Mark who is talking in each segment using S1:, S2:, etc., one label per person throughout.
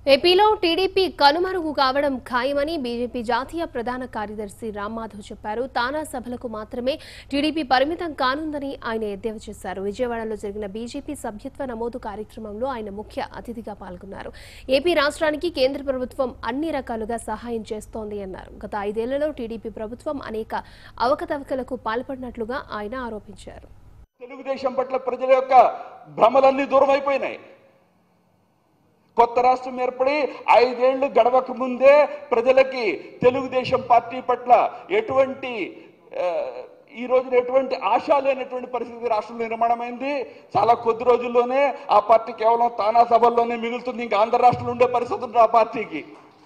S1: ఏపీలో టీడీపీ కనుమరుగు కావడం ఖాయమని బీజేపీ జాతీయ ప్రధాన కార్యదర్శి రామ్ మాధవ్ చెప్పారు తానా సభలకు మాత్రమే టీడీపీ పరిమితం కానుందని ఆయన ఎద్దేవా చేశారు విజయవాడలో జరిగిన బీజేపీ సభ్యత్వ నమోదు కార్యక్రమంలో ఆయన ముఖ్య అతిథిగా పాల్గొన్నారు ఏపీ రాష్ట్రానికి కేంద్ర ప్రభుత్వం అన్ని రకాలుగా సహాయం చేస్తోంది అన్నారు గత ఐదేళ్లలో టీడీపీ ప్రభుత్వం అనేక అవకతవకలకు పాల్పడినట్లుగా ఆయన ఆరోపించారు
S2: తెలుగుదేశం పట్ల ప్రజల యొక్క భ్రమలన్నీ దూరం అయిపోయినాయి కొత్త రాష్ట్రం ఏర్పడి ఐదేళ్లు గడవక ముందే ప్రజలకి తెలుగుదేశం పార్టీ పట్ల ఎటువంటి ఆ, ఈ రోజున ఎటువంటి ఆశ లేనటువంటి పరిస్థితి రాష్ట్రంలో నిర్మాణమైంది చాలా కొద్ది రోజుల్లోనే ఆ పార్టీ కేవలం తానా సభల్లోనే మిగులుతుంది ఇంకా ఆంధ్ర రాష్ట్రంలో ఉండే పరిస్థితి ఉంది ఆ పార్టీకి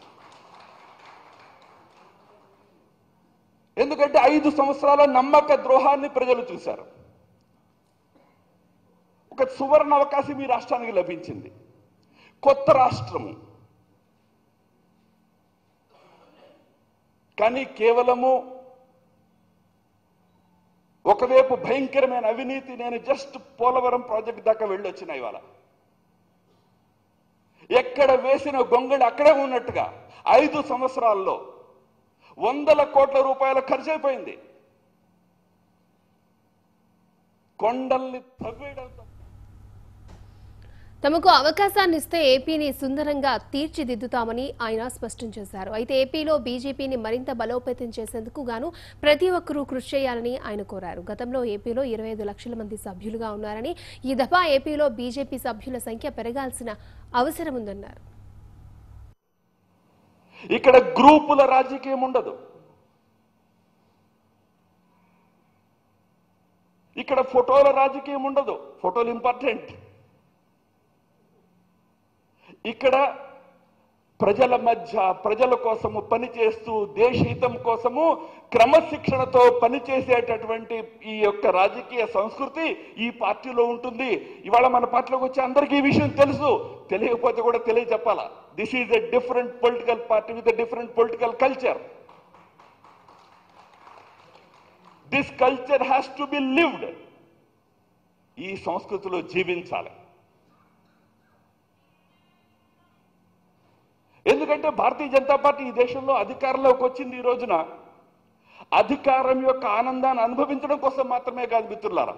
S2: ఎందుకంటే ఐదు సంవత్సరాల నమ్మక ద్రోహాన్ని ప్రజలు చూశారు ఒక సువర్ణ అవకాశం ఈ రాష్ట్రానికి లభించింది కొత్త రాష్ట్రము కానీ కేవలము ఒకవైపు భయంకరమైన అవినీతి నేను జస్ట్ పోలవరం ప్రాజెక్ట్ దాకా వెళ్ళొచ్చిన ఇవాళ ఎక్కడ వేసిన గొంగళి అక్కడే ఉన్నట్టుగా ఐదు సంవత్సరాల్లో వందల కోట్ల రూపాయల ఖర్చు అయిపోయింది కొండల్ని తవ్వేయడం తప్ప
S1: తమకు అవకాశాన్ని ఇస్తే ఏపీని సుందరంగా తీర్చిదిద్దుతామని ఆయన స్పష్టం చేశారు అయితే ఏపీలో బీజేపీని మరింత బలోపేతం చేసేందుకు గాను ప్రతి ఒక్కరూ కృషి చేయాలని ఆయన కోరారు గతంలో ఏపీలో ఇరవై ఐదు లక్షల మంది సభ్యులుగా ఉన్నారని ఈ దఫా ఏపీలో బీజేపీ సభ్యుల సంఖ్య పెరగాల్సిన అవసరం ఉందన్నారు
S2: ఇక్కడ గ్రూపుల రాజకీయం ఉండదు ఇక్కడ ఫోటోల రాజకీయం ఉండదు ఫోటోలు ఇంపార్టెంట్ ఇక్కడ ప్రజల మధ్య ప్రజల కోసము పనిచేస్తూ దేశహితం కోసము క్రమశిక్షణతో పనిచేసేటటువంటి ఈ యొక్క రాజకీయ సంస్కృతి ఈ పార్టీలో ఉంటుంది ఇవాళ మన పార్టీలోకి వచ్చే అందరికీ ఈ విషయం తెలుసు తెలియకపోతే కూడా తెలియజెప్పాలా this is a different political party with a different political culture this culture has to be lived ఈ సంస్కృతిలో జీవించాలి ఎందుకంటే భారతీయ జనతా పార్టీ ఈ దేశంలో అధికారంలోకి వచ్చింది ఈ రోజున అధికారం యొక్క ఆనందాన్ని అనుభవించడం కోసం మాత్రమే కాదు మిత్రులారా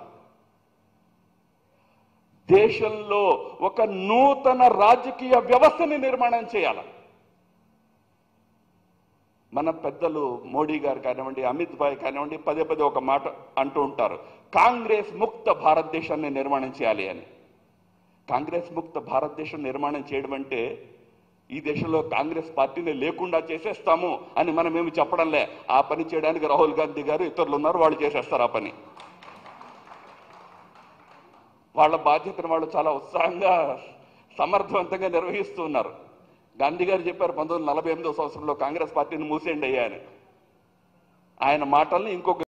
S2: దేశంలో ఒక నూతన రాజకీయ వ్యవస్థని నిర్మాణం చేయాలి మన పెద్దలు మోడీ గారు కానివ్వండి అమిత్ భాయ్ కానివ్వండి పదే పదే ఒక మాట అంటూ ఉంటారు కాంగ్రెస్ ముక్త భారతదేశాన్ని నిర్మాణం చేయాలి అని కాంగ్రెస్ ముక్త భారతదేశం నిర్మాణం చేయడం అంటే ఈ దేశంలో కాంగ్రెస్ పార్టీని లేకుండా చేసేస్తాము అని మనం ఏమి చెప్పడంలే ఆ పని చేయడానికి రాహుల్ గాంధీ గారు ఇతరులు ఉన్నారు వాళ్ళు చేసేస్తారు ఆ పని వాళ్ళ బాధ్యతను వాళ్ళు చాలా ఉత్సాహంగా సమర్థవంతంగా నిర్వహిస్తూ ఉన్నారు గాంధీ గారు చెప్పారు పంతొమ్మిది వందల నలభై ఎనిమిదో సంవత్సరంలో కాంగ్రెస్ పార్టీని మూసేయండి అయ్యా అని ఆయన మాటల్ని ఇంకొక